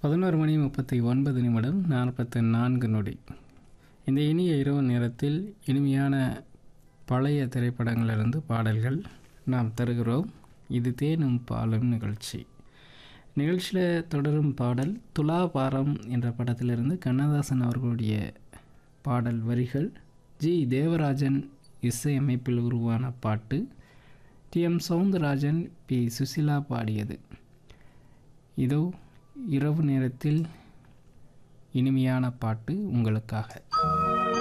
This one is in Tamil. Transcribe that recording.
பதினோரு மணி முப்பத்தி ஒன்பது நிமிடம் நாற்பத்தி நான்கு நொடி இந்த இனிய இரவு நேரத்தில் இனிமையான பழைய திரைப்படங்களிலிருந்து பாடல்கள் நாம் தருகிறோம் இது தேனும் பாலும் நிகழ்ச்சி நிகழ்ச்சியில் தொடரும் பாடல் துலாபாரம் என்ற படத்திலிருந்து கண்ணதாசன் அவர்களுடைய பாடல் வரிகள் ஜி தேவராஜன் இசையமைப்பில் உருவான பாட்டு T M Soundararajan P Susheela பாடியது இதோ இரவு நேரத்தில் இனிமையான பாட்டு உங்களுக்காக